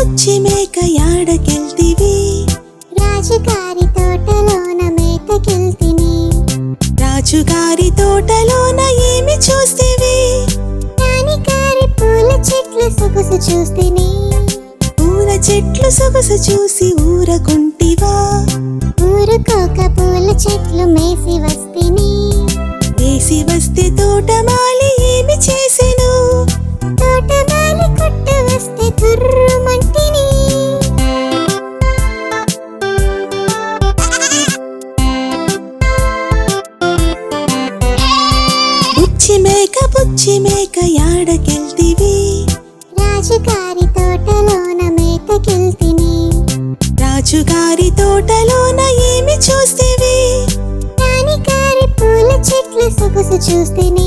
బుచ్చి మేక యాడకెళ్తివి రాజుగారి తోటలోన మేతకెళ్తిని రాజుగారి తోటలోన ఏమి చూస్తేవి రాణిగారి పూల చెట్లు సొగసు చూస్తిని పూల చెట్లు సొగసు చూసి ఊరకుంటివా ఊరుకోక పూల చెట్లు మేసి వస్తిని వేసి వస్తే తోటమాలి ఏమి చేసెను తోటమాలి కొట్టు వస్తే తుర్రుమంటిని బుచ్చి మేక బుచ్చి మేక యాడకెళ్తివి రాజుగారి తోటలోన మేతకెళ్తిని రాజుగారి తోటలోన ఏమి చూస్తేవి రాణిగారి పూల చెట్లు సొగసు చూస్తిని